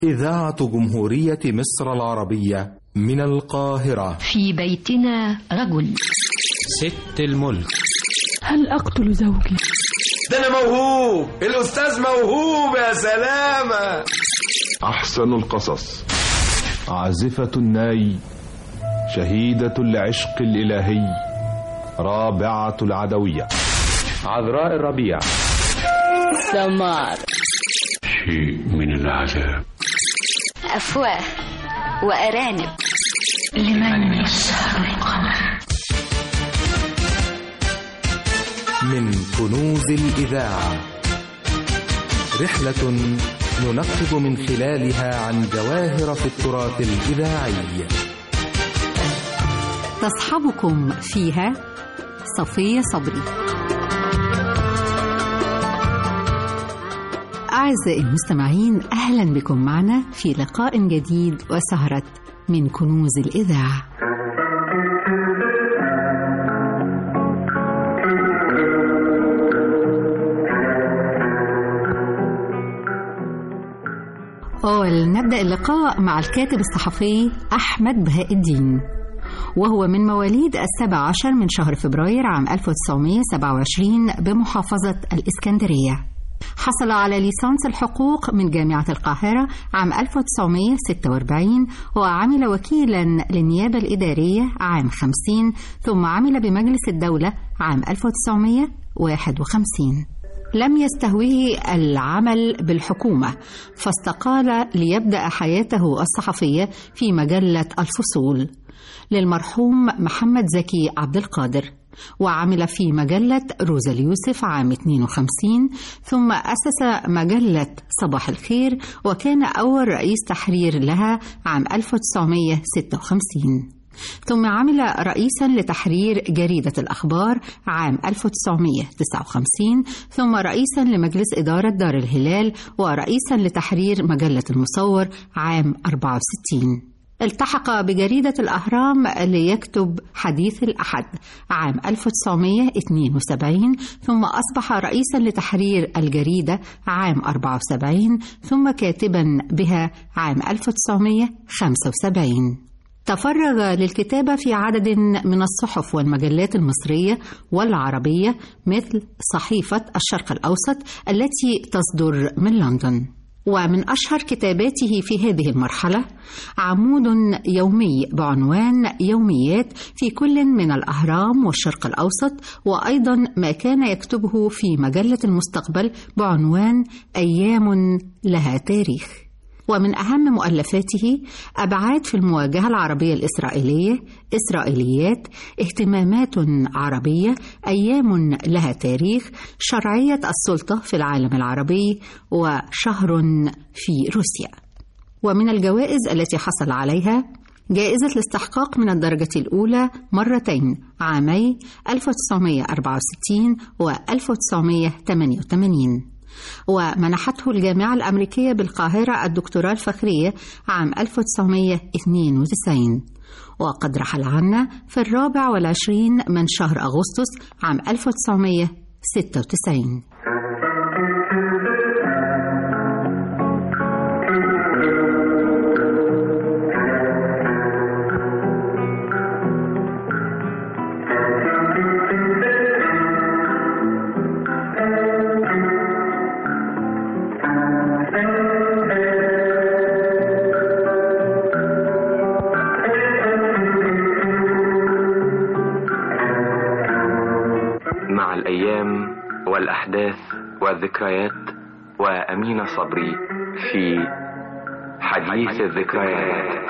إذاعة جمهورية مصر العربية من القاهرة في بيتنا رجل ست الملك هل أقتل زوجي؟ ده أنا موهوب الأستاذ موهوب يا سلامة أحسن القصص عازفة الناي شهيدة العشق الإلهي رابعة العدوية عذراء الربيع سمار شيء من العذاب أفواه وأرانب لمن يسهر القمر من كنوز الإذاعة رحلة ننقب من خلالها عن جواهر في التراث الإذاعي تصحبكم فيها صفية صبري أعزائي المستمعين أهلا بكم معنا في لقاء جديد وسهرة من كنوز الإذاعة ولنبدأ اللقاء مع الكاتب الصحفي أحمد بهاء الدين وهو من مواليد السابع عشر من شهر فبراير عام 1927 بمحافظة الإسكندرية حصل على ليسانس الحقوق من جامعة القاهرة عام 1946 وعمل وكيلا للنيابة الإدارية عام 50 ثم عمل بمجلس الدولة عام 1951 لم يستهوه العمل بالحكومة فاستقال ليبدأ حياته الصحفية في مجلة الفصول للمرحوم محمد زكي عبد القادر وعمل في مجلة روزا اليوسف عام 52 ثم أسس مجلة صباح الخير وكان أول رئيس تحرير لها عام 1956 ثم عمل رئيسا لتحرير جريدة الأخبار عام 1959 ثم رئيسا لمجلس إدارة دار الهلال ورئيسا لتحرير مجلة المصور عام 64 التحق بجريدة الأهرام ليكتب حديث الأحد عام 1972 ثم أصبح رئيسا لتحرير الجريدة عام 74 ثم كاتبا بها عام 1975 تفرغ للكتابة في عدد من الصحف والمجلات المصرية والعربية مثل صحيفة الشرق الأوسط التي تصدر من لندن ومن أشهر كتاباته في هذه المرحلة عمود يومي بعنوان يوميات في كل من الأهرام والشرق الأوسط وأيضا ما كان يكتبه في مجلة المستقبل بعنوان أيام لها تاريخ ومن أهم مؤلفاته أبعاد في المواجهة العربية الإسرائيلية إسرائيليات اهتمامات عربية أيام لها تاريخ شرعية السلطة في العالم العربي وشهر في روسيا ومن الجوائز التي حصل عليها جائزة الاستحقاق من الدرجة الأولى مرتين عامي 1964 و 1988 ومنحته الجامعة الأمريكية بالقاهرة الدكتوراه الفخرية عام 1992 وقد رحل عنا في الرابع والعشرين من شهر أغسطس عام 1996 مع الأيام والأحداث والذكريات وأمين صبري في حديث الذكريات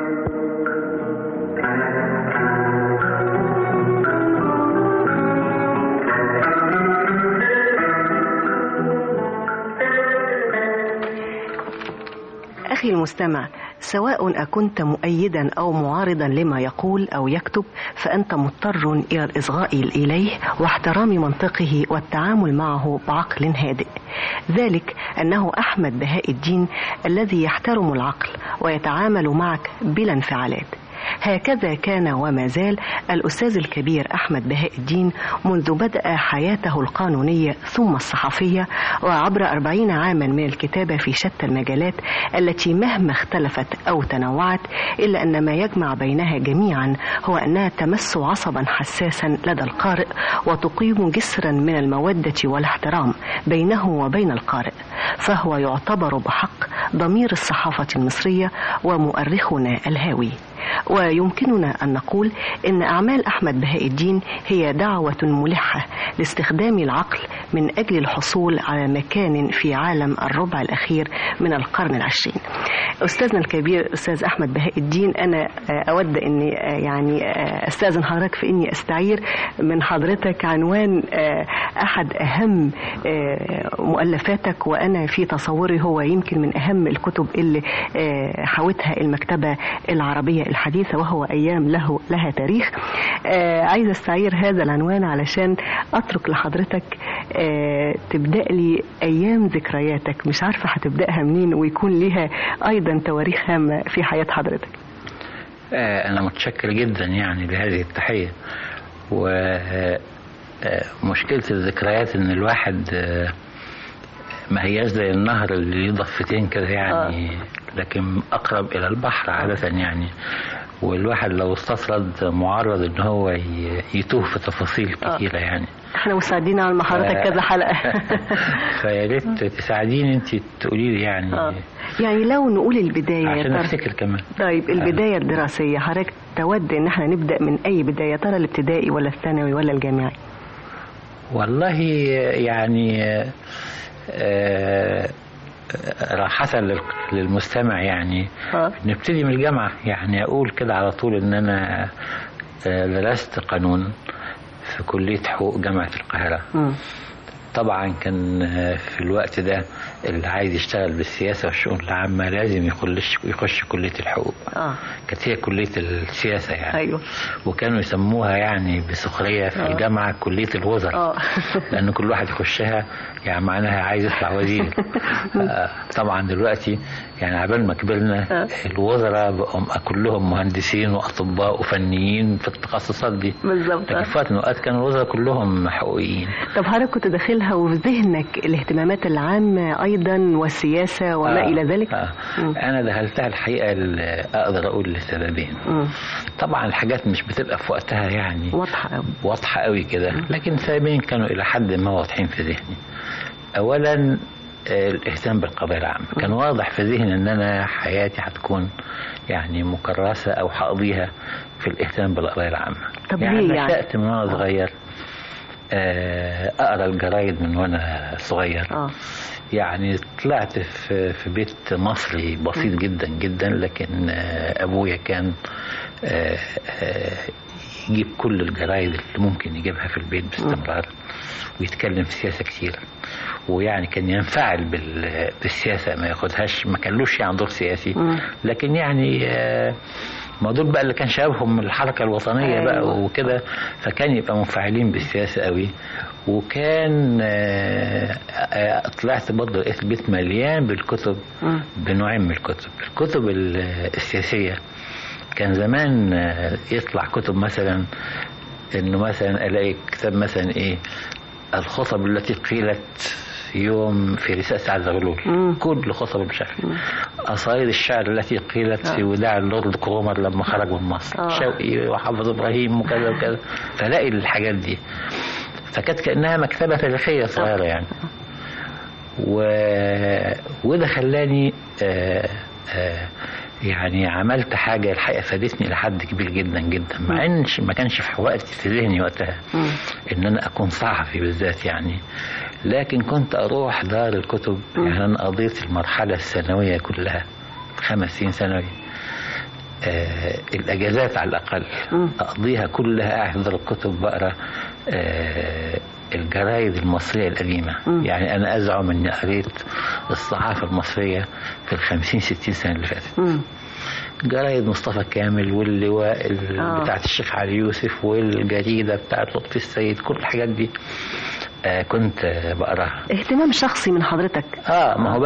أخي المستمع سواء أكنت مؤيدا أو معارضا لما يقول أو يكتب فأنت مضطر إلى الإصغاء إليه واحترام منطقه والتعامل معه بعقل هادئ ذلك أنه أحمد بهاء الدين الذي يحترم العقل ويتعامل معك بلا انفعالات هكذا كان وما زال الأستاذ الكبير أحمد بهاء الدين منذ بدأ حياته القانونية ثم الصحفية وعبر أربعين عاما من الكتابة في شتى المجالات التي مهما اختلفت أو تنوعت إلا أن ما يجمع بينها جميعا هو أنها تمس عصبا حساسا لدى القارئ وتقيم جسرا من المودة والاحترام بينه وبين القارئ فهو يعتبر بحق ضمير الصحافة المصرية ومؤرخنا الهاوي ويمكننا أن نقول إن أعمال أحمد بهاء الدين هي دعوة ملحة لاستخدام العقل من أجل الحصول على مكان في عالم الربع الأخير من القرن العشرين أستاذنا الكبير أستاذ أحمد بهاء الدين أنا أود أني يعني أستاذن حضرتك في أني أستعير من حضرتك عنوان أحد أهم مؤلفاتك وأنا في تصوري هو يمكن من أهم الكتب اللي حاوتها المكتبة العربية الحديثة وهو أيام له لها تاريخ عايزة استعير هذا العنوان علشان أترك لحضرتك تبدأ لي أيام ذكرياتك مش عارفة هتبدأها منين ويكون ليها أيضا تواريخ هامة في حياة حضرتك أنا متشكر جدا يعني لهذه التحية ومشكلة الذكريات إن الواحد ما هياش زي النهر اللي ليه ضفتين كده يعني لكن أقرب إلى البحر عادة يعني والواحد لو استطرد معرض ان هو يتوه في تفاصيل كثيره يعني احنا مساعدين على حضرتك كذا حلقه فيا ريت تساعديني انت تقولي لي يعني آه. يعني لو نقول البدايه عشان افتكر كمان طيب البدايه الدراسيه حضرتك تود ان احنا نبدا من اي بدايه ترى الابتدائي ولا الثانوي ولا الجامعي والله يعني آه راحة للمستمع يعني آه. نبتدي من الجامعة يعني أقول كده على طول إن أنا درست قانون في كلية حقوق جامعة القاهرة م. طبعا كان في الوقت ده اللي عايز يشتغل بالسياسة والشؤون العامة لازم يخش يخش كلية الحقوق آه. كانت هي كلية السياسة يعني أيوه. وكانوا يسموها يعني بسخرية في آه. الجامعة كلية الوزراء آه. لأن كل واحد يخشها يعني معناها عايز يطلع وزير آه طبعا دلوقتي يعني عبال ما كبرنا آه. الوزراء بقوا كلهم مهندسين وأطباء وفنيين في التخصصات دي بالظبط لكن في وقت من الأوقات كانوا الوزراء كلهم حقوقيين طب حضرتك كنت داخلها وفي ذهنك الاهتمامات العامة أيضا والسياسة وما آه. إلى ذلك آه. أنا دخلتها الحقيقة أقدر أقول لسببين م. طبعا الحاجات مش بتبقى في وقتها يعني واضحة قوي واضحة قوي كده لكن سببين كانوا إلى حد ما واضحين في ذهني أولا الاهتمام بالقضايا العامة كان واضح في ذهني ان انا حياتي هتكون يعني مكرسة او هقضيها في الاهتمام بالقضايا العامة طب يعني ليه يعني؟ نشأت من وانا صغير اقرا الجرايد من وانا صغير آه. يعني طلعت في في بيت مصري بسيط جدا جدا لكن ابويا كان يجيب كل الجرايد اللي ممكن يجيبها في البيت باستمرار ويتكلم في سياسه كتير ويعني كان ينفعل بالسياسه ما ياخدهاش ما كانلوش يعني دور سياسي لكن يعني ما دول بقى اللي كان شبابهم الحركه الوطنيه أيوة. بقى وكده فكان يبقى منفعلين بالسياسه قوي وكان طلعت برضه لقيت البيت مليان بالكتب بنوعين من الكتب الكتب السياسيه كان زمان يطلع كتب مثلا انه مثلا الاقي كتاب مثلا ايه الخطب التي قيلت يوم في رسالة سعد زغلول كل خطب المشافي قصائد الشعر التي قيلت في وداع اللورد كرومر لما خرج من مصر آه. شوقي وحافظ ابراهيم وكذا وكذا فلاقي الحاجات دي فكانت كانها مكتبه تاريخيه صغيره يعني و... وده خلاني آه آه يعني عملت حاجه الحقيقه فادتني لحد كبير جدا جدا مع ان ما كانش في وقتي في ذهني وقتها ان انا اكون صحفي بالذات يعني لكن كنت اروح دار الكتب يعني انا قضيت المرحله الثانويه كلها خمس سنين ثانوي آه الاجازات على الاقل اقضيها كلها قاعد في دار الكتب بقرا آه الجرايد المصرية القديمة م. يعني أنا أزعم أني قريت الصحافة المصرية في الخمسين ستين سنة اللي فاتت م. جرايد مصطفى كامل واللواء آه. بتاعت الشيخ علي يوسف والجريدة بتاعت لطفي السيد كل الحاجات دي آه كنت آه بقراها اهتمام شخصي من حضرتك اه ما هو بقى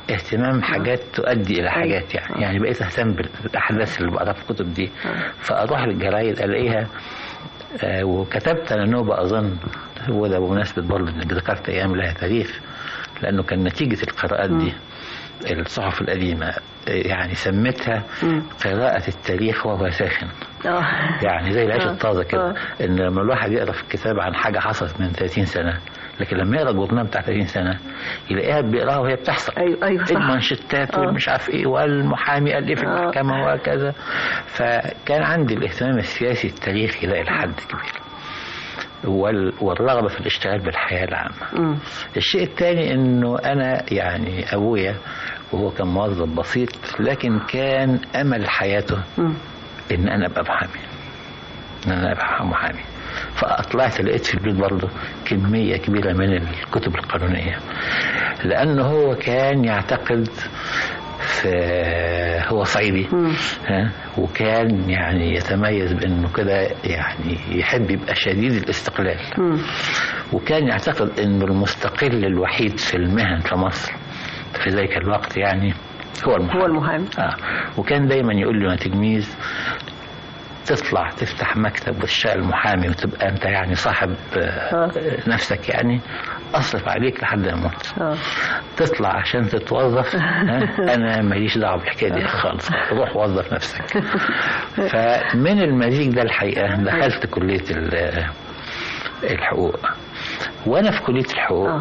اهتمام حاجات تؤدي الى حاجات يعني يعني بقيت اهتم بالاحداث اللي بقراها في الكتب دي فاروح للجرايد الاقيها آه وكتبت انا نوبه اظن هو ده بمناسبه برضه انك ذكرت ايام لها تاريخ لانه كان نتيجه القراءات دي الصحف القديمة يعني سمتها قراءة التاريخ وهو ساخن يعني زي العيش الطازة كده ان لما الواحد يقرا في الكتاب عن حاجة حصلت من 30 سنة لكن لما يقرا الجورنال بتاع 30 سنة يلاقيها بيقراها وهي بتحصل ايوه ايوه صح المانشيتات والمش عارف ايه والمحامي قال ايه في المحكمة وهكذا فكان عندي الاهتمام السياسي التاريخي ده الى حد كبير والرغبة في الاشتغال بالحياة العامة م. الشيء الثاني انه انا يعني ابويا وهو كان موظف بسيط لكن كان امل حياته م. ان انا ابقى محامي ان انا ابقى محامي فطلعت لقيت في البيت برضه كمية كبيرة من الكتب القانونية لأنه هو كان يعتقد في هو صعيدي ها وكان يعني يتميز بانه كده يعني يحب يبقى شديد الاستقلال م. وكان يعتقد انه المستقل الوحيد في المهن في مصر في ذلك الوقت يعني هو المحامي هو المحامي آه. وكان دايما يقول لي وانا تلميذ تطلع تفتح مكتب وتشتغل محامي وتبقى انت يعني صاحب آه. نفسك يعني اصرف عليك لحد ما اموت تطلع عشان تتوظف انا ماليش دعوه بالحكايه دي خالص روح وظف نفسك فمن المزيج ده الحقيقه دخلت كليه الحقوق وانا في كليه الحقوق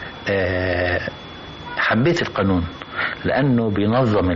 حبيت القانون لانه بينظم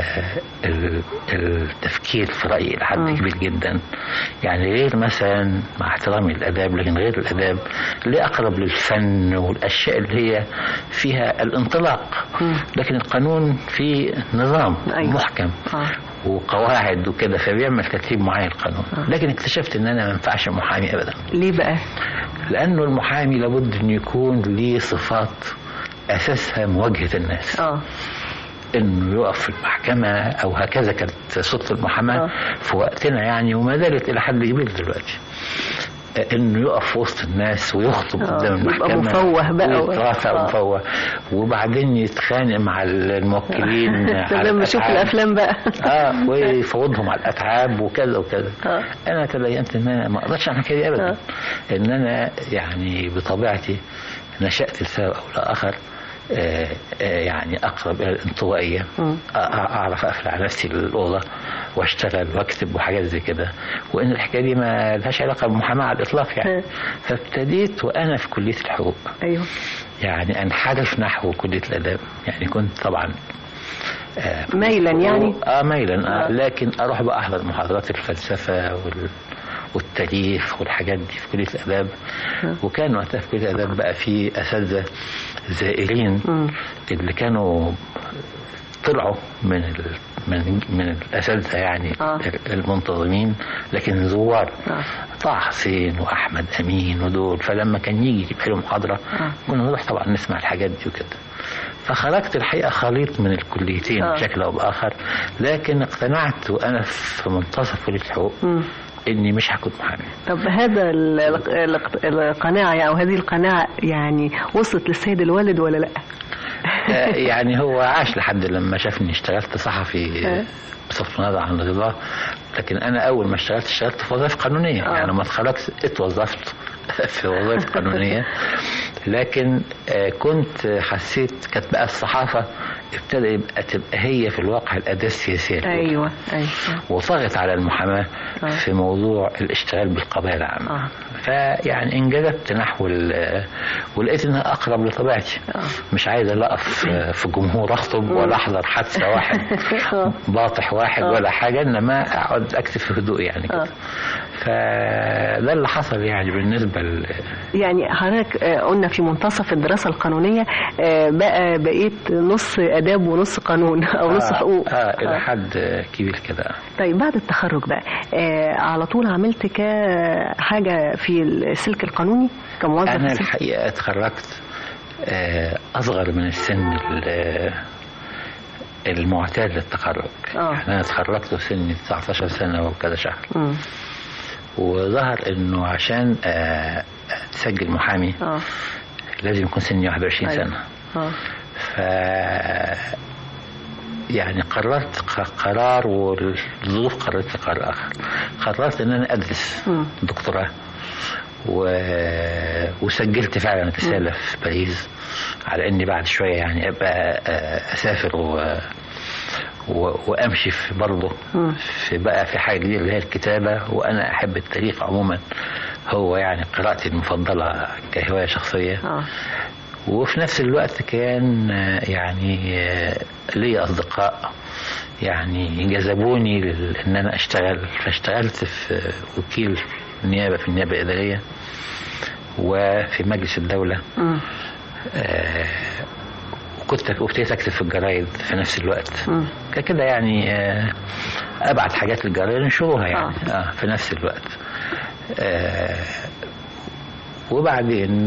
التفكير في رايي لحد كبير جدا يعني غير مثلا مع احترامي للاداب لكن غير الاداب اللي اقرب للفن والاشياء اللي هي فيها الانطلاق لكن القانون فيه نظام محكم وقواعد وكده فبيعمل ترتيب معين القانون لكن اكتشفت ان انا ما ينفعش محامي ابدا ليه بقى لانه المحامي لابد انه يكون ليه صفات اساسها مواجهه الناس اه انه يقف في المحكمه او هكذا كانت سلطه المحاماه في وقتنا يعني وما زالت الى حد كبير دلوقتي انه يقف في وسط الناس ويخطب قدام المحكمه مفوه بقى ويترافع مفوه وبعدين يتخانق مع الموكلين لما نشوف الافلام بقى اه ويفوضهم على الاتعاب وكذا وكذا آه. انا تبينت ان انا ما اقدرش اعمل كده ابدا آه. ان انا يعني بطبيعتي نشأت لسبب أو لآخر آآ آآ يعني أقرب إلى الانطوائية أعرف أقفل على نفسي الأوضة وأشتغل وأكتب وحاجات زي كده وإن الحكاية دي ما لهاش علاقة بالمحاماة على الإطلاق يعني فابتديت وأنا في كلية الحقوق أيوه يعني أنحرف نحو كلية الآداب يعني كنت طبعا آه ميلا يعني اه ميلا آه, آه لكن اروح بقى احضر محاضرات الفلسفه وال والتاريخ والحاجات دي في كليه الاداب وكان وقتها في كليه الاداب بقى في اساتذه زائرين اللي كانوا طلعوا من ال من من الاساتذه يعني آه. المنتظمين لكن زوار آه. طه حسين واحمد امين ودول فلما كان يجي يجيب له محاضره آه. كنا نروح طبعا نسمع الحاجات دي وكده فخرجت الحقيقه خليط من الكليتين آه. بشكل او باخر لكن اقتنعت وانا في منتصف كليه الحقوق م. اني مش هكون محامي طب هذا القناعه او هذه القناعه يعني وصلت للسيد الوالد ولا لا؟ يعني هو عاش لحد لما شافني اشتغلت صحفي بصرف النظر عن رضاه لكن انا اول ما اشتغلت اشتغلت في وظائف قانونيه آه. يعني لما اتخرجت اتوظفت في وظائف قانونيه لكن كنت حسيت كانت بقى الصحافه ابتدى يبقى تبقى هي في الواقع الاداه السياسيه ايوه ايوه وطغت على المحاماه آه. في موضوع الاشتغال بالقضايا العامه آه. فيعني انجذبت نحو ولقيت انها اقرب لطبيعتي آه. مش عايز لا اقف في جمهور اخطب ولا احضر حادثه واحد باطح واحد ولا حاجه انما اقعد اكتب في هدوء يعني كده فده اللي حصل يعني بالنسبه ل... يعني حضرتك قلنا في منتصف الدراسه القانونيه بقى بقيت نص اداب ونص قانون او نص آه حقوق اه الى حد كبير كده طيب بعد التخرج بقى آه على طول عملت كحاجه في السلك القانوني كموظف انا الحقيقه اتخرجت آه اصغر من السن المعتاد للتخرج آه. يعني انا اتخرجت وسني 19 سنه وكذا شهر م. وظهر انه عشان آه تسجل محامي آه. لازم يكون سني 21 أيوة. سنه آه. ف يعني قررت قرار والظروف قررت قرار اخر قررت ان انا ادرس دكتوراه و... وسجلت فعلا رساله في باريس على اني بعد شويه يعني ابقى اسافر و... و... وامشي في برضه في بقى في حاجه جديده اللي هي الكتابه وانا احب التاريخ عموما هو يعني قراءتي المفضله كهوايه شخصيه آه. وفي نفس الوقت كان يعني لي اصدقاء يعني جذبوني ان انا اشتغل فاشتغلت في وكيل النيابه في النيابه الاداريه وفي مجلس الدوله آه وكنت وابتديت اكتب في الجرايد في نفس الوقت كده يعني آه ابعت حاجات للجرايد ينشروها يعني آه. آه في نفس الوقت آه وبعدين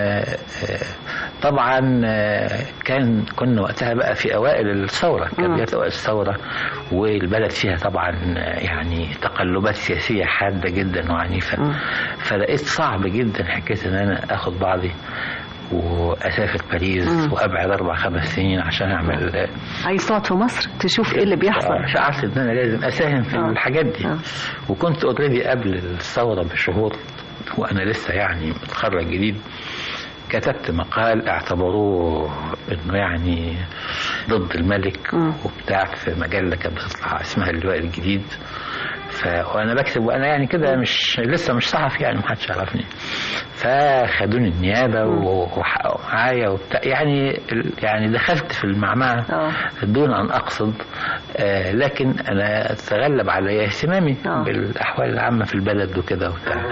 طبعا كان كنا وقتها بقى في اوائل الثوره كان جت اوائل الثوره والبلد فيها طبعا يعني تقلبات سياسيه حاده جدا وعنيفه فلقيت صعب جدا حكايه ان انا اخد بعضي واسافر باريس مم. وابعد اربع خمس سنين عشان اعمل عايز تقعد في مصر تشوف ايه اللي بيحصل شعرت ان انا لازم اساهم في آه. الحاجات دي آه. وكنت اوريدي قبل الثوره بشهور وانا لسه يعني متخرج جديد كتبت مقال اعتبروه انه يعني ضد الملك م. وبتاع في مجله كانت بتطلع اسمها اللواء الجديد ف وانا بكتب وانا يعني كده مش لسه مش صحفي يعني ما حدش يعرفني فخدوني النيابه وحققوا معايا وبتاع يعني يعني دخلت في المعمعه دون ان اقصد آه لكن انا تغلب علي اهتمامي أوه. بالاحوال العامه في البلد وكده وبتاع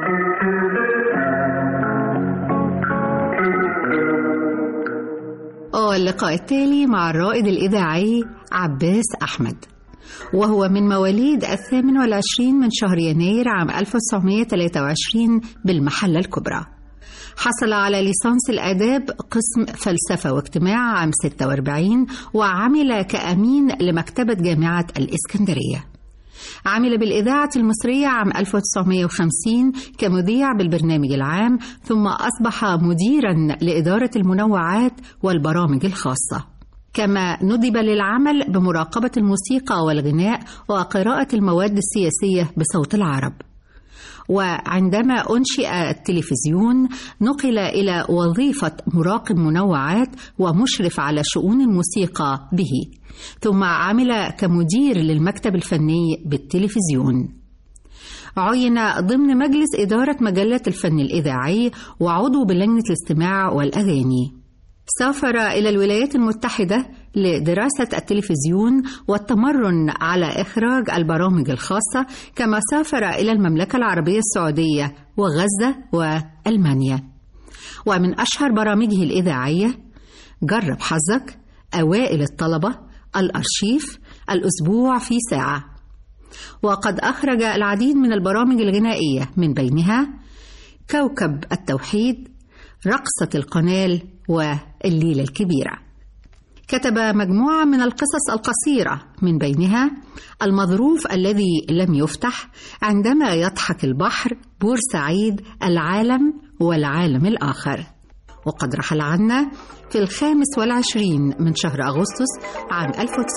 واللقاء التالي مع الرائد الإذاعي عباس أحمد وهو من مواليد الثامن والعشرين من شهر يناير عام 1923 بالمحلة الكبرى حصل على ليسانس الآداب قسم فلسفة واجتماع عام 46 وعمل كأمين لمكتبة جامعة الإسكندرية عمل بالإذاعة المصرية عام 1950 كمذيع بالبرنامج العام ثم أصبح مديرا لإدارة المنوعات والبرامج الخاصة كما ندب للعمل بمراقبة الموسيقى والغناء وقراءة المواد السياسية بصوت العرب وعندما أنشئ التلفزيون نقل إلى وظيفة مراقب منوعات ومشرف على شؤون الموسيقى به ثم عمل كمدير للمكتب الفني بالتلفزيون عين ضمن مجلس إدارة مجلة الفن الإذاعي وعضو بلجنة الاستماع والأغاني سافر إلى الولايات المتحدة لدراسة التلفزيون والتمرن على إخراج البرامج الخاصة كما سافر إلى المملكة العربية السعودية وغزة وألمانيا ومن أشهر برامجه الإذاعية جرب حظك أوائل الطلبة الأرشيف الأسبوع في ساعة وقد أخرج العديد من البرامج الغنائية من بينها كوكب التوحيد رقصة القنال والليلة الكبيرة كتب مجموعة من القصص القصيرة من بينها المظروف الذي لم يفتح عندما يضحك البحر بورسعيد العالم والعالم الآخر وقد رحل عنا في الخامس والعشرين من شهر أغسطس عام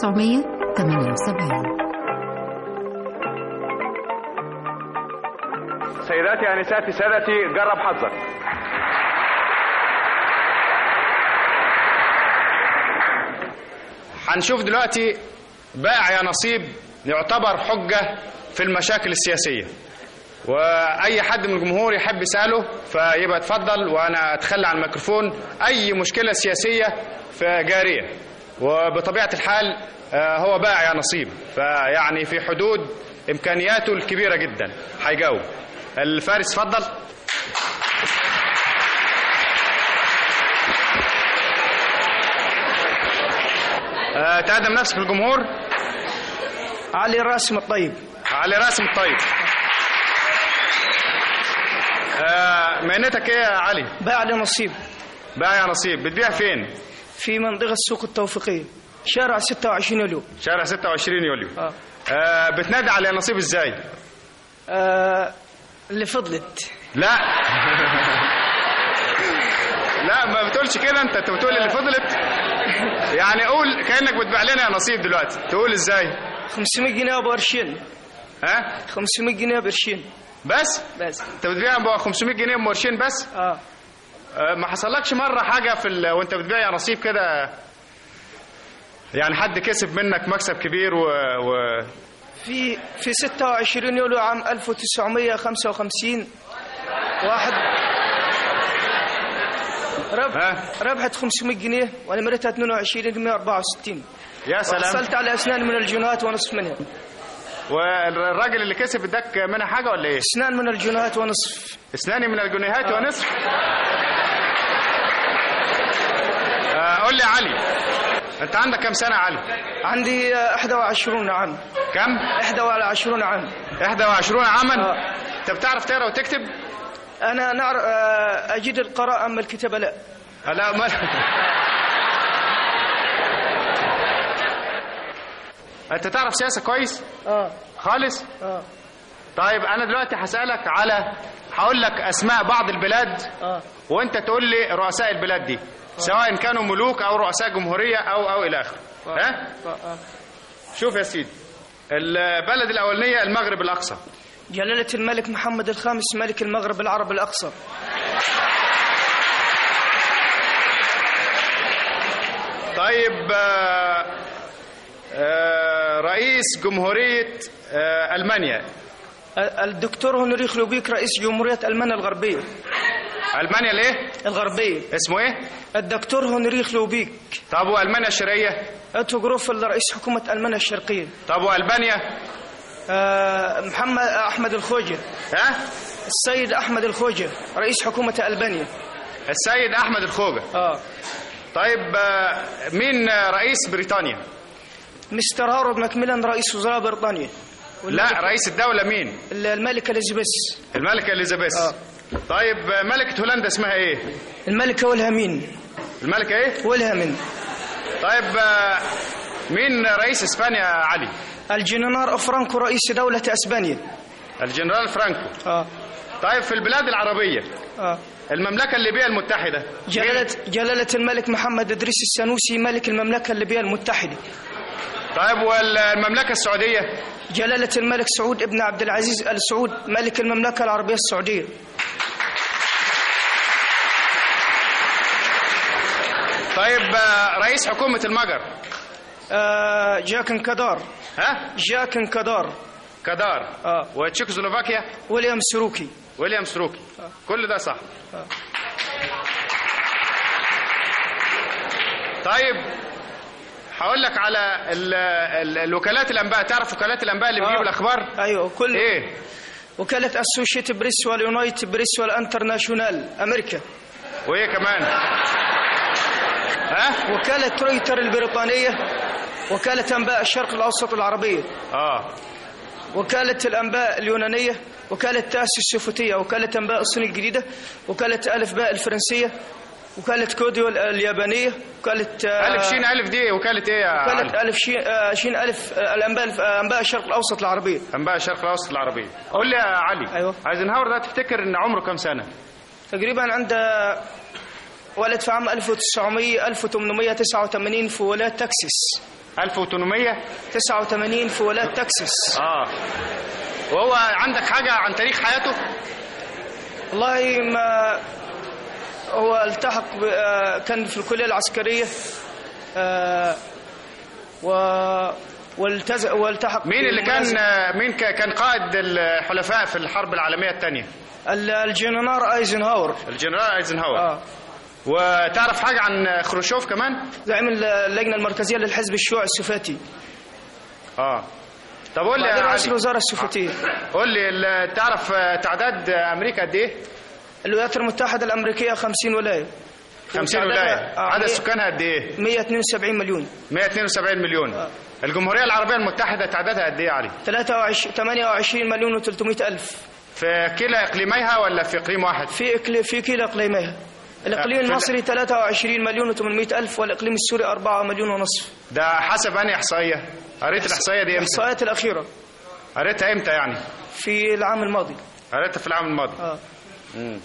1978 سيداتي أنساتي سادتي جرب حظك هنشوف دلوقتي بائع يا نصيب يعتبر حجة في المشاكل السياسية واي حد من الجمهور يحب يساله فيبقى اتفضل وانا اتخلى عن الميكروفون اي مشكله سياسيه في جاريه وبطبيعه الحال هو بائع يا نصيب فيعني في حدود امكانياته الكبيره جدا هيجاوب الفارس اتفضل تقدم نفسك للجمهور علي راسم الطيب علي راسم الطيب آه مهنتك ايه يا علي؟ بائع لنصيب بائع نصيب بتبيع فين؟ في منطقة السوق التوفيقية شارع 26 يوليو شارع 26 يوليو اه, آه بتنادي على نصيب ازاي؟ آه اللي فضلت لا لا ما بتقولش كده انت انت بتقول اللي فضلت يعني قول كانك بتبيع لنا يا نصيب دلوقتي تقول ازاي 500 جنيه ابو قرشين ها 500 جنيه بقرشين بس بس انت بتبيع ب 500 جنيه بقرشين بس اه آه، ما حصلكش مره حاجه في ال... وانت بتبيع يا نصيب كده يعني حد كسب منك مكسب كبير و, و... في في 26 يوليو عام 1955 واحد ربح ربحت 500 جنيه ونمرتها 22 جنيه 64 يا سلام وحصلت على اسنان من الجنيهات ونصف منها والراجل اللي كسب اداك منها حاجه ولا ايه؟ اسنان من الجنيهات ونصف اسناني من الجنيهات آه. ونصف آه، قول لي يا علي انت عندك كم سنه يا علي؟ عندي آه، 21 عام كم؟ 21 عام 21 عاما انت بتعرف تقرا وتكتب؟ انا نعرف آه، اجيد القراءه اما الكتابه لا لا ما انت تعرف سياسه كويس؟ اه خالص؟ اه طيب انا دلوقتي هسالك على هقول لك اسماء بعض البلاد اه وانت تقول لي رؤساء البلاد دي سواء كانوا ملوك او رؤساء جمهوريه او او الى اخره ها آه. شوف يا سيدي البلد الاولانيه المغرب الاقصى جلالة الملك محمد الخامس ملك المغرب العربي الأقصى طيب آه، آه، رئيس جمهوريه آه، المانيا الدكتور هنريخ لوبيك رئيس جمهورية ألمانيا الغربية المانيا ليه الغربية اسمه ايه الدكتور هنريخ لوبيك طب والمانيا الشرقيه أتو جروفل رئيس حكومة ألمانيا الشرقية طب والبانيا آه، محمد أحمد الخوجة ها السيد أحمد الخوجة رئيس حكومة ألبانيا السيد احمد الخوجه اه طيب آه، مين آه، رئيس بريطانيا مستر هارولد ماكميلان رئيس وزراء بريطانيا لا رئيس الدوله مين الملكة اليزابيث الملكه اليزابيث آه. طيب آه، ملكه هولندا اسمها ايه الملكة والهامين الملكه ايه والهامين طيب آه، مين رئيس اسبانيا يا علي الجنرال فرانكو رئيس دولة أسبانيا الجنرال فرانكو اه طيب في البلاد العربيه اه المملكه الليبيه المتحده جلالة جلالة الملك محمد إدريس السنوسي ملك المملكة الليبية المتحدة طيب والمملكه السعوديه جلالة الملك سعود ابن عبد العزيز ال سعود ملك المملكة العربية السعودية طيب آه، رئيس حكومه المجر آه جاكن كدار ها جاكن كدار كدار اه وتشيكوسلوفاكيا ويليام سروكي ويليام سروكي كل ده صح طيب هقول لك على ال ال الوكالات الانباء تعرف وكالات الانباء اللي بتجيب آه. الاخبار ايوه كل ايه وكالة اسوشيت بريس واليونايت بريس والانترناشونال امريكا وايه كمان ها وكالة رويتر البريطانية وكالة انباء الشرق الاوسط العربية اه وكالة الانباء اليونانية وكالة تاس السوفوتية وكالة انباء الصين الجديدة وكالة الف باء الفرنسية وكالة كوديو اليابانية وكالة آه، الف شين الف دي وكاله ايه يا علي؟ وكالة ألف شين, آه، شين ألف آه، الأنباء آه، أنباء الشرق الأوسط العربية انباء الشرق الاوسط العربيه قول لي يا علي أيوه. ايزنهاور ده تفتكر ان عمره كام سنه تقريبا عند ولد في عام 1900 1889 في ولاية تكساس 1800 89 في ولاية تكساس اه وهو عندك حاجه عن تاريخ حياته والله ما هو التحق ب- آه، كان في الكلية العسكرية آه، و والتز... والتحق مين اللي كان بمنازل- مين ك- كان قائد الحلفاء في الحرب العالميه الثانيه ال- الجنرال ايزنهاور الجنرال ايزنهاور اه وتعرف حاجه عن خروشوف كمان زعيم اللجنة المركزية للحزب الشيوعي السوفيتي اه طب قول لي يا بعدين رئيس علي الوزراء السوفيتية قول لي ال- تعرف تعداد امريكا قد ايه الولايات المتحدة الأمريكية 50 ولاية 50 وتعدادها- ولايه آه، عدد مية- سكانها قد ايه 172 مليون 172 مليون الجمهوريه العربيه المتحده تعدادها قد ايه يا علي 23 28 مليون و300 ألف في كلا اقليميها ولا في اقليم واحد في إقليم في كلا إقليميها الإقليم آه، في- المصري 23 مليون و800 ألف والإقليم السوري 4 مليون ونصف ده حسب انهي احصائيه قريت الاحصائيه دي امتى الإحصائيات الأخيرة قريتها امتى يعني في العام الماضي قريتها في العام الماضي آه. مم.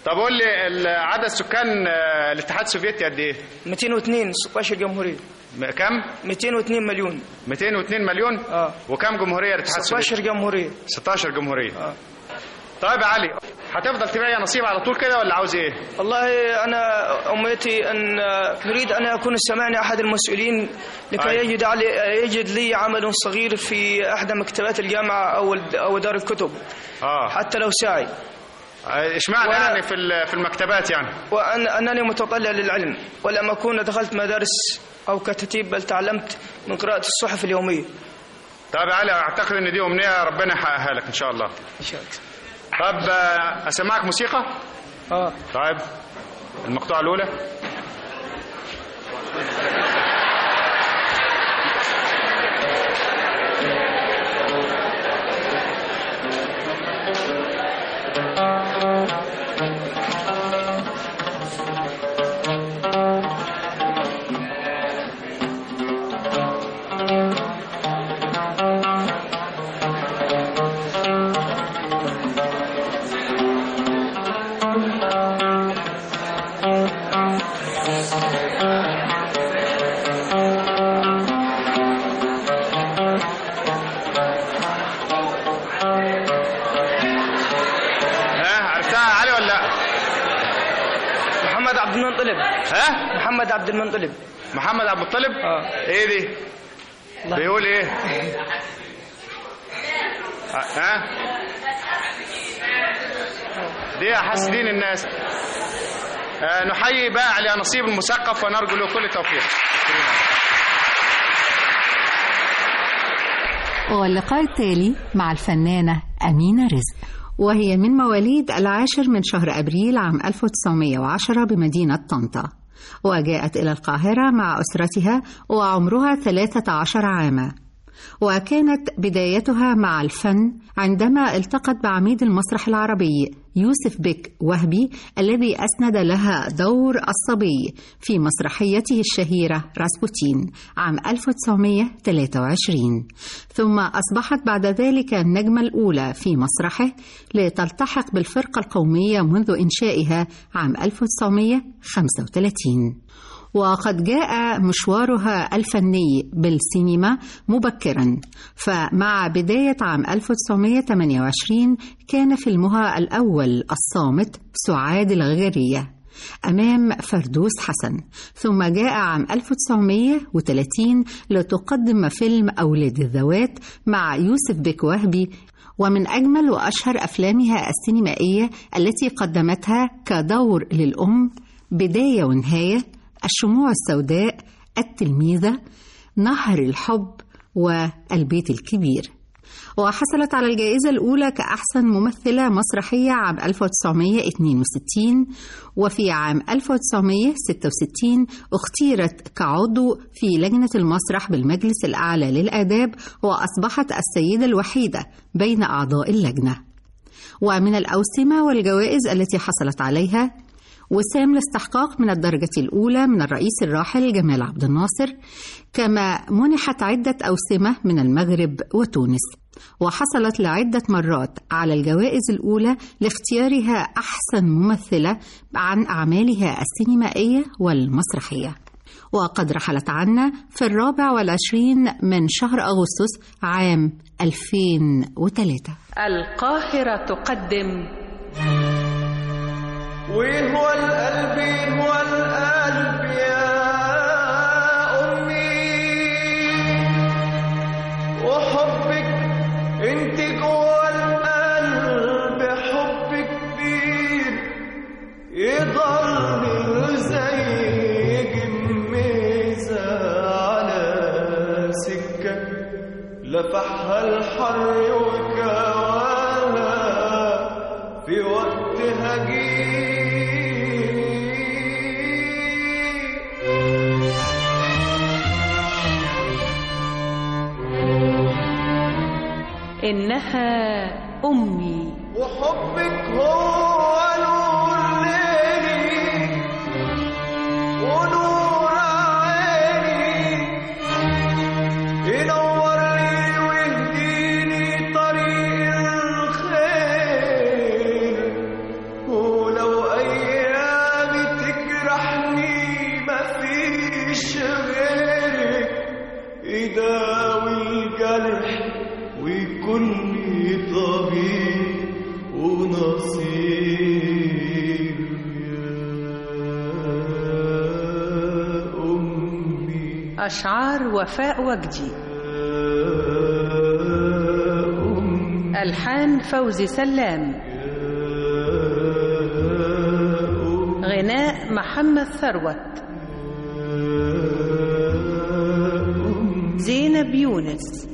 طب قول لي ال- عدد سكان آه، الاتحاد السوفيتي قد ايه 202 16 جمهوريه م- كم 202 مليون 202 مليون اه وكم جمهوريه الاتحاد 16 السوفيتي جمهوريه 16 جمهوريه اه طيب يا علي هتفضل تبيع يا نصيب على طول كده ولا عاوز ايه والله انا امنيتي ان نريد ان يكون سمعني احد المسؤولين لكي أي. يجد علي يجد لي عمل صغير في احدى مكتبات الجامعه او او دار الكتب اه حتى لو ساعي آه، اشمعنى وأنا- يعني في ال- في المكتبات يعني وأن أنني متطلع للعلم ولم أكون دخلت مدارس أو كتاتيب بل تعلمت من قراءة الصحف اليومية طيب يا علي اعتقد ان دي امنيه ربنا يحققها لك ان شاء الله إن شاء الله طب آه، اسمعك موسيقى اه طيب المقطوعه الاولى ها عرفتها يا علي ولا لا محمد عبد المنطلب ها محمد عبد المنطلب محمد عبد المطلب اه ايه دي بيقول ايه ها دي حاسدين الناس آه نحيي بائع يا نصيب المثقف ونرجو له كل التوفيق واللقاء التالي مع الفنانة أمينة رزق وهي من مواليد العاشر من شهر أبريل عام 1910 بمدينة طنطا وجاءت إلى القاهرة مع أسرتها وعمرها 13 عاما وكانت بدايتها مع الفن عندما التقت بعميد المسرح العربي يوسف بك وهبي الذي أسند لها دور الصبي في مسرحيته الشهيرة راسبوتين عام 1923 ثم أصبحت بعد ذلك النجمة الأولى في مسرحه لتلتحق بالفرقة القومية منذ إنشائها عام 1935 وقد جاء مشوارها الفني بالسينما مبكرا فمع بداية عام 1928 كان فيلمها الأول الصامت سعاد الغرية أمام فردوس حسن ثم جاء عام 1930 لتقدم فيلم أولاد الذوات مع يوسف بك وهبي ومن أجمل وأشهر أفلامها السينمائية التي قدمتها كدور للأم بداية ونهاية الشموع السوداء التلميذة نهر الحب والبيت الكبير وحصلت على الجائزة الأولى كأحسن ممثلة مسرحية عام 1962 وفي عام 1966 اختيرت كعضو في لجنة المسرح بالمجلس الأعلى للآداب وأصبحت السيدة الوحيدة بين أعضاء اللجنة ومن الأوسمة والجوائز التي حصلت عليها وسام لاستحقاق من الدرجة الأولى من الرئيس الراحل جمال عبد الناصر كما منحت عدة أوسمة من المغرب وتونس وحصلت لعدة مرات على الجوائز الأولى لاختيارها أحسن ممثلة عن أعمالها السينمائية والمسرحية وقد رحلت عنا في الرابع والعشرين من شهر أغسطس عام 2003 القاهرة تقدم وهو القلب هو القلب يا أمي وحبك انت جوه القلب حب كبير يضل زي جميزة على سكة لفحها الحر وكواها في وقت هجير إنها أمي وحبك هو نور ليلي ونور عيني ينور لي ويهديني طريق الخير ولو جرح ويكون لي طبيب ونصيب يا أمي أشعار وفاء وجدي ألحان فوزي سلام غناء محمد ثروت زينب يونس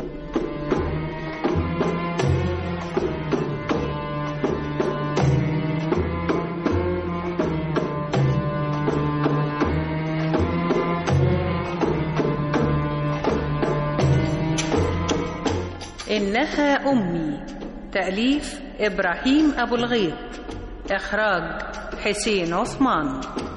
إنها أمي تأليف إبراهيم أبو الغيط إخراج حسين عثمان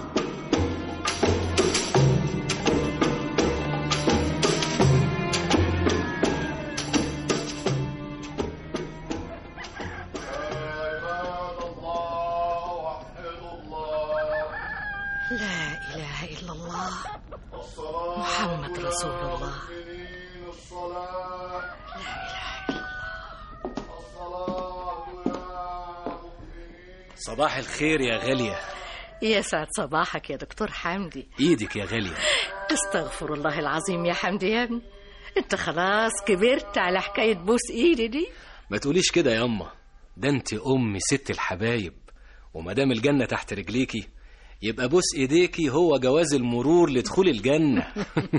لا إله إلا الله محمد رسول الله صباح الخير يا غالية يسعد صباحك يا دكتور حمدي ايدك يا غالية استغفر الله العظيم يا حمدي يا ابني انت خلاص كبرت على حكاية بوس ايدي دي ما تقوليش كده يا اما ده انت امي ست الحبايب ومادام الجنة تحت رجليكي يبقى بوس ايديكي هو جواز المرور لدخول الجنة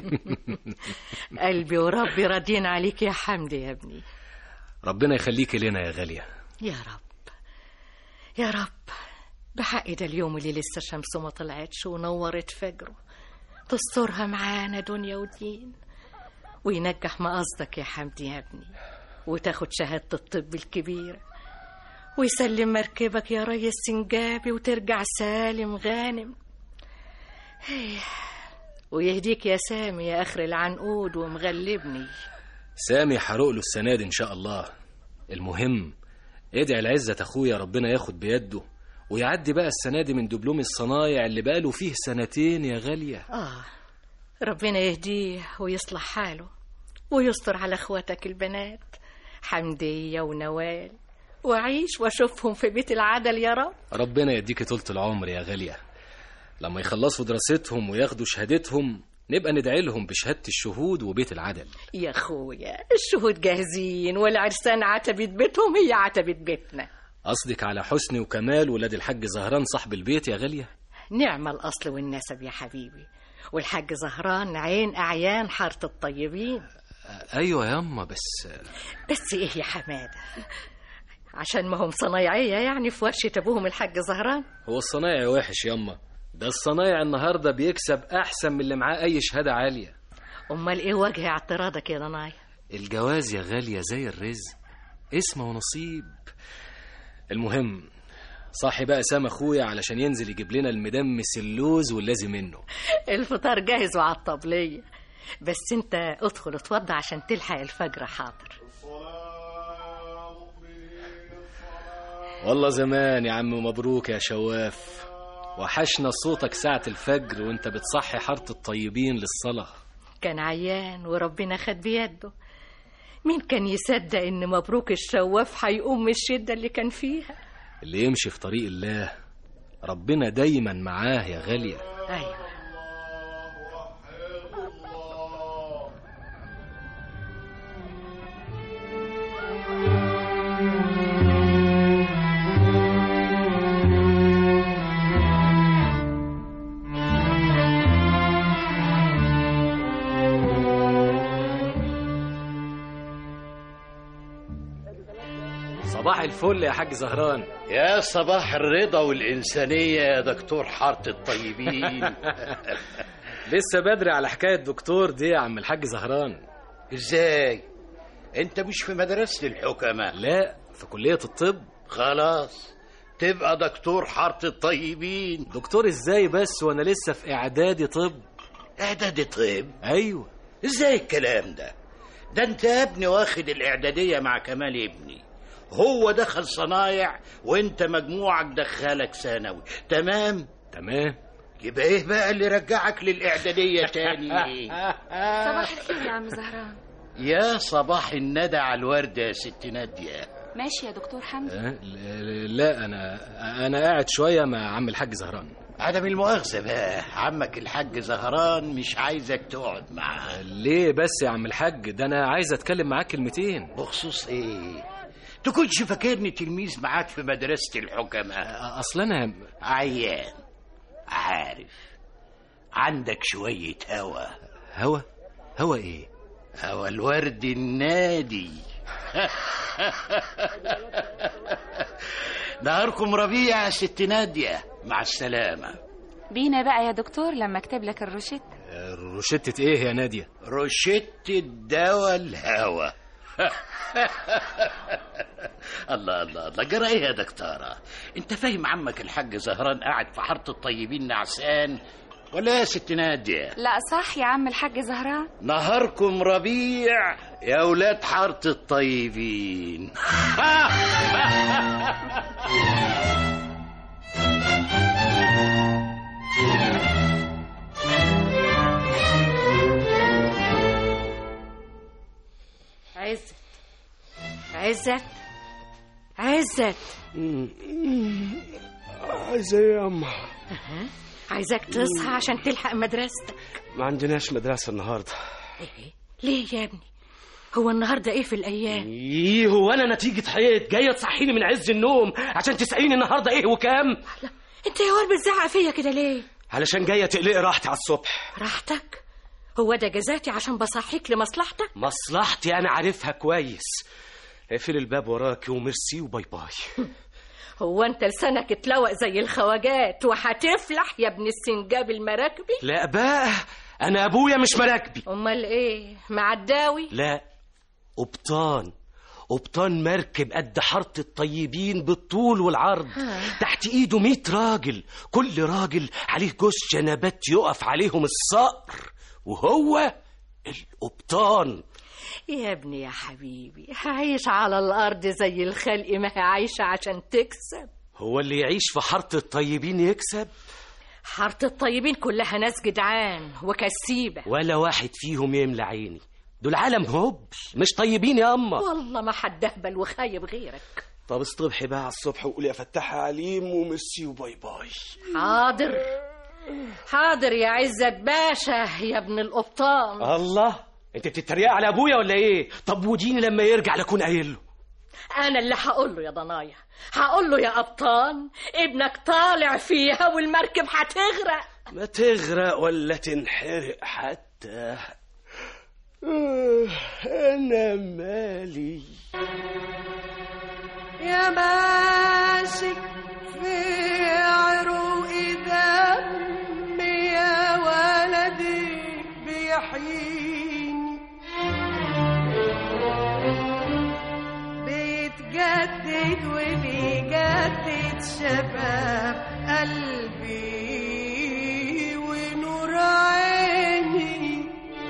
قلبي وربي راضيين عليك يا حمدي يا ابني ربنا يخليكي لنا يا غالية يا رب يا رب بحق ده اليوم اللي لسه شمسه ما طلعتش ونورت فجره تسترها معانا دنيا ودين وينجح مقصدك يا حمدي يا ابني وتاخد شهادة الطب الكبيرة ويسلم مركبك يا ريس سنجابي وترجع سالم غانم هيه. ويهديك يا سامي يا اخر العنقود ومغلبني سامي حرق له السنة دي ان شاء الله المهم ادعي العزة اخويا ربنا ياخد بيده ويعدي بقى السنة دي من دبلوم الصنايع اللي بقاله فيه سنتين يا غالية اه ربنا يهديه ويصلح حاله ويستر على اخواتك البنات حمدية ونوال وأعيش وأشوفهم في بيت العدل يا رب ربنا يديكي طولة العمر يا غالية لما يخلصوا دراستهم وياخدوا شهادتهم نبقى ندعي لهم بشهادة الشهود وبيت العدل يا أخويا الشهود جاهزين والعرسان عتبة بيتهم هي عتبة بيتنا قصدك على حسن وكمال ولاد الحاج زهران صاحب البيت يا غالية نعم الأصل والنسب يا حبيبي والحاج زهران عين أعيان حارة الطيبين أيوة ياما بس بس إيه يا حمادة عشان ما هم صنايعية يعني في ورشة أبوهم الحاج زهران هو الصنايعي وحش ياما ده الصنايع النهاردة بيكسب أحسن من اللي معاه أي شهادة عالية أمال إيه وجه اعتراضك يا ضنايا الجواز يا غالية زي الرزق اسم ونصيب المهم صاحي بقى سام اخويا علشان ينزل يجيب لنا المدمس اللوز واللازم منه الفطار جاهز وعلى الطبلية بس انت ادخل اتوضى عشان تلحق الفجر حاضر والله زمان يا عم مبروك يا شواف وحشنا صوتك ساعة الفجر وانت بتصحي حارة الطيبين للصلاة كان عيان وربنا خد بيده مين كان يصدق ان مبروك الشواف هيقوم من الشدة اللي كان فيها اللي يمشي في طريق الله ربنا دايما معاه يا غالية ايوه صباح الفل يا حاج زهران يا صباح الرضا والإنسانية يا دكتور حارة الطيبين لسه بدري على حكاية دكتور دي يا عم الحاج زهران ازاي انت مش في مدرسة الحكمة لا في كلية الطب خلاص تبقى دكتور حارة الطيبين دكتور ازاي بس وانا لسه في اعدادي طب اعدادي طب ايوه ازاي الكلام ده ده انت يا ابني واخد الاعدادية مع كمال ابني هو دخل صنايع وانت مجموعك دخلك ثانوي تمام تمام يبقى ايه بقى اللي رجعك للاعدادية تاني صباح الخير يا عم زهران يا صباح الندى على الوردة يا ست نادية ماشي يا دكتور حمدي أه؟ ل- لا انا انا قاعد شويه مع عم الحاج زهران عدم المؤاخذة بقى عمك الحاج زهران مش عايزك تقعد معاه ليه بس يا عم الحاج ده انا عايز اتكلم معاك كلمتين بخصوص ايه تكونش فاكرني تلميذ معاك في مدرسة الحكماء اصل انا عيان عارف عندك شوية هوا هوا هوا ايه هوا الورد النادي نهاركم ربيع يا ست نادية مع السلامة بينا بقى يا دكتور لما اكتب لك الروشيت روشتة ايه يا ناديه روشتة دواء الهوى الله الله الله جرى ايه يا دكتورة انت فاهم عمك الحاج زهران قاعد في حارة الطيبين نعسان ولا يا ست نادية لا صح يا عم الحاج زهران نهاركم ربيع يا ولاد حارة الطيبين عزت عزت عزت عايزة ايه يا اما أها. عايزك تصحى عشان تلحق مدرستك ما عندناش مدرسة النهاردة إيه؟ ليه يا ابني هو النهارده ايه في الايام ايه هو انا نتيجة حيط جاية تصحيني من عز النوم عشان تسأليني النهاردة ايه وكام انت يا ولد بتزعق فيا كده ليه علشان جاية تقلقي راحتي على الصبح راحتك هو ده جزاتي عشان بصحيك لمصلحتك مصلحتي انا عارفها كويس اقفل الباب وراكي وميرسي وباي باي هو انت لسانك اتلوق زي الخواجات وهتفلح يا ابن السنجاب المراكبي لا بقى انا ابويا مش مراكبي امال ايه معداوي لا قبطان قبطان مركب قد حارة الطيبين بالطول والعرض تحت ايده ميت راجل كل راجل عليه جوز جنبات يقف عليهم الصقر وهو القبطان يا ابني يا حبيبي عايش على الارض زي الخلق ما هي عايشه عشان تكسب هو اللي يعيش في حارة الطيبين يكسب حارة الطيبين كلها ناس جدعان وكسيبة ولا واحد فيهم يملى عيني دول عالم هوب مش طيبين يا اما والله ما حد اهبل وخايب غيرك طب اصطبحي بقى على الصبح وقولي يا فتاح يا عليم وميرسي وباي باي حاضر حاضر يا عزت باشا يا ابن القبطان الله انت بتتريق على ابويا ولا ايه طب وديني لما يرجع لكون قايل له انا اللي هقول له يا ضنايا هقول له يا قبطان ابنك طالع فيها والمركب هتغرق ما تغرق ولا تنحرق حتى انا مالي يا ماسك في عروق دم يا ولدي بيحييني بيتجدد وبيجدد شباب قلبي ونور عيني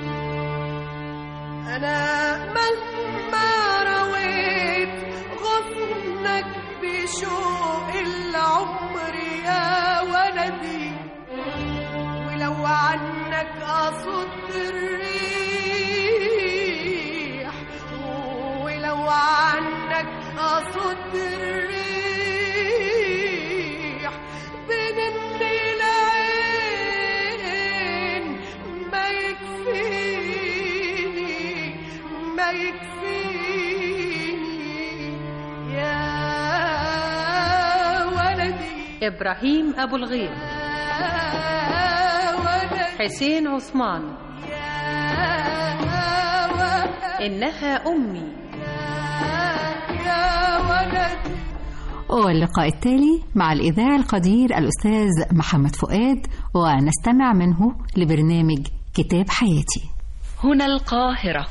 أنا مهما رويت غصنك بشوق العمر يا ولدي ولو عنك أصد الريح ولو عنك أصد الريح بين النيلين ما يكفيني ما يكفيني يا ولدي إبراهيم أبو الغيط حسين عثمان إنها أمي يا ولدي واللقاء التالي مع الإذاعي القدير الأستاذ محمد فؤاد ونستمع منه لبرنامج كتاب حياتي هنا القاهرة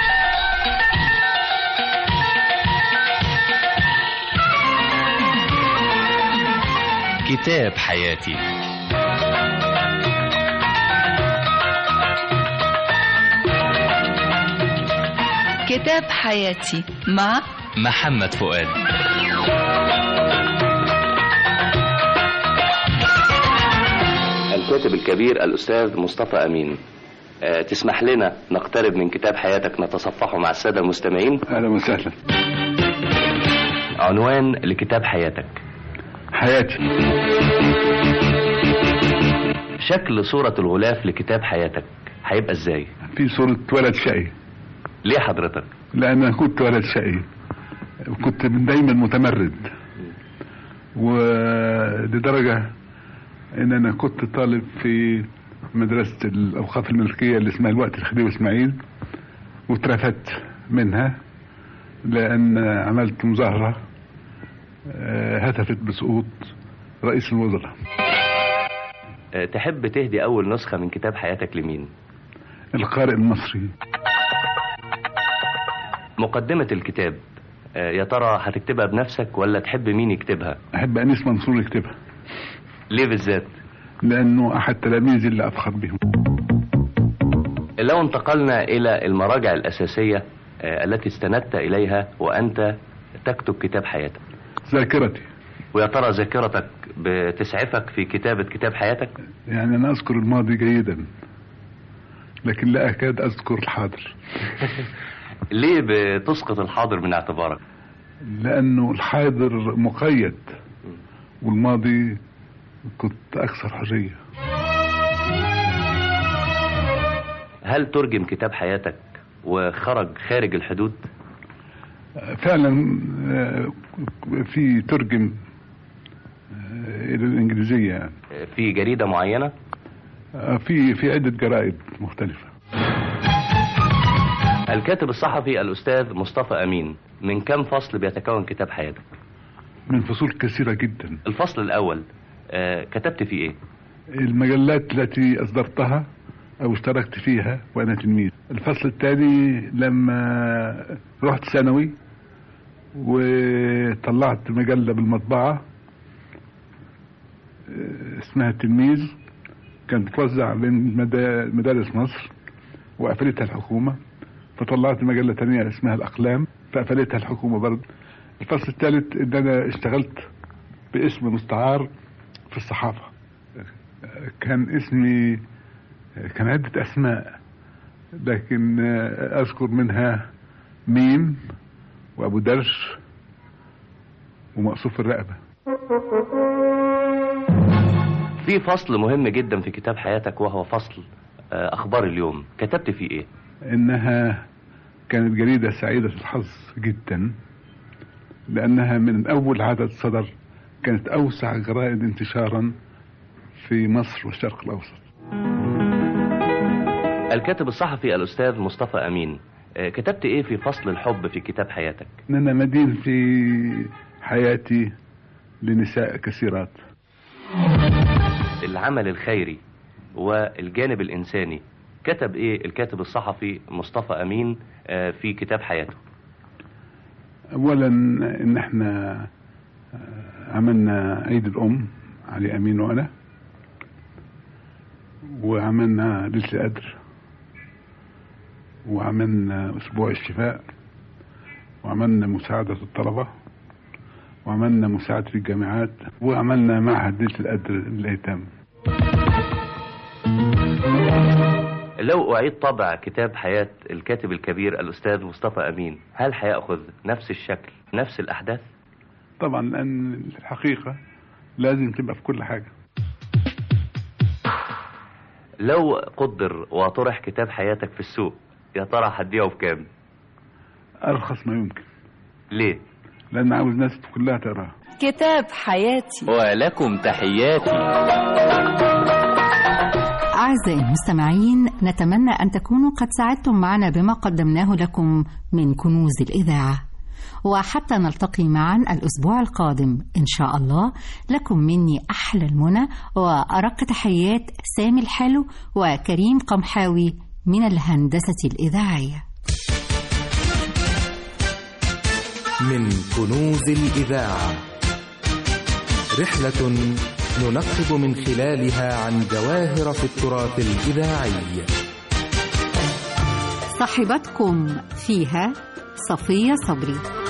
كتاب حياتي كتاب حياتي مع محمد فؤاد الكاتب الكبير الأستاذ مصطفى أمين آه، تسمح لنا نقترب من كتاب حياتك نتصفحه مع السادة المستمعين اهلا وسهلا عنوان لكتاب حياتك حياتي شكل صورة الغلاف لكتاب حياتك هيبقى ازاي في صورة ولد شقي ليه حضرتك لأن أنا كنت ولد شقي وكنت دايما متمرد ولدرجة إن أنا كنت طالب في مدرسة الأوقاف الملكية اللي اسمها الوقت الخديوي إسماعيل واترفدت منها لأن عملت مظاهرة آه، هتفت بسقوط رئيس الوزراء آه، تحب تهدي أول نسخة من كتاب حياتك لمين القارئ المصري مقدمة الكتاب آه، يا ترى هتكتبها بنفسك ولا تحب مين يكتبها أحب أنيس منصور يكتبها ليه بالذات لأنه أحد تلاميذي اللي أفخر بهم لو انتقلنا إلى المراجع الأساسية آه، التي استندت إليها وأنت تكتب كتاب حياتك ذاكرتي ويا ترى ذاكرتك بتسعفك في كتابة كتاب حياتك يعني أنا أذكر الماضي جيدا لكن لا أكاد أذكر الحاضر ليه بتسقط الحاضر من اعتبارك لأنه الحاضر مقيد والماضي كنت أكثر حرية هل ترجم كتاب حياتك وخرج خارج الحدود فعلا آه، في ترجم آه، إلى الإنجليزية يعني في جريدة معينة آه، في في عدة جرائد مختلفة الكاتب الصحفي الأستاذ مصطفى أمين من كم فصل بيتكون كتاب حياتك من فصول كثيرة جدا الفصل الأول آه، كتبت فيه إيه المجلات التي أصدرتها أو اشتركت فيها وأنا تلميذ الفصل الثاني لما رحت ثانوي وطلعت مجلة بالمطبعة آه، اسمها التلميذ كانت بتوزع بين مدا- مدارس مصر وقفلتها الحكومة فطلعت مجلة تانية اسمها الأقلام فقفلتها الحكومة برضه الفصل الثالث إن أنا اشتغلت باسم مستعار في الصحافة كان اسمي كان عدة أسماء لكن أذكر منها ميم وأبو درش ومقصوف الرقبة في فصل مهم جدا في كتاب حياتك وهو فصل آه، أخبار اليوم كتبت فيه إيه إنها كانت جريدة سعيدة الحظ جدا لأنها من أول عدد صدر كانت أوسع جرائد انتشارا في مصر والشرق الأوسط الكاتب الصحفي الأستاذ مصطفى أمين آه، كتبت إيه في فصل الحب في كتاب حياتك إن أنا مدين في حياتي لنساء كثيرات العمل الخيري والجانب الإنساني كتب إيه الكاتب الصحفي مصطفى أمين آه، في كتاب حياته أولا إن إحنا آه، عملنا عيد الأم علي أمين وأنا وعملنا ليلة القدر وعملنا أسبوع الشفاء وعملنا مساعدة الطلبة وعملنا مساعدة الجامعات وعملنا معهد ليلة القدر للأيتام لو أعيد طبع كتاب حياة الكاتب الكبير الأستاذ مصطفى أمين هل هيأخذ نفس الشكل نفس الأحداث طبعا لأن الحقيقة لازم تبقى في كل حاجة لو قدر وطرح كتاب حياتك في السوق يا ترى هتبيعه بكام أرخص ما يمكن ليه لأن عاوز الناس كلها تقراها كتاب حياتي ولكم تحياتي أعزائي المستمعين نتمنى أن تكونوا قد ساعدتم معنا بما قدمناه لكم من كنوز الإذاعة وحتى نلتقي معا الأسبوع القادم إن شاء الله لكم مني أحلى المنى وأرق تحيات سامي الحلو وكريم قمحاوي من الهندسة الإذاعية من كنوز الإذاعة رحلة ننقب من خلالها عن جواهر في التراث الإذاعي صاحبتكم فيها صفية صبري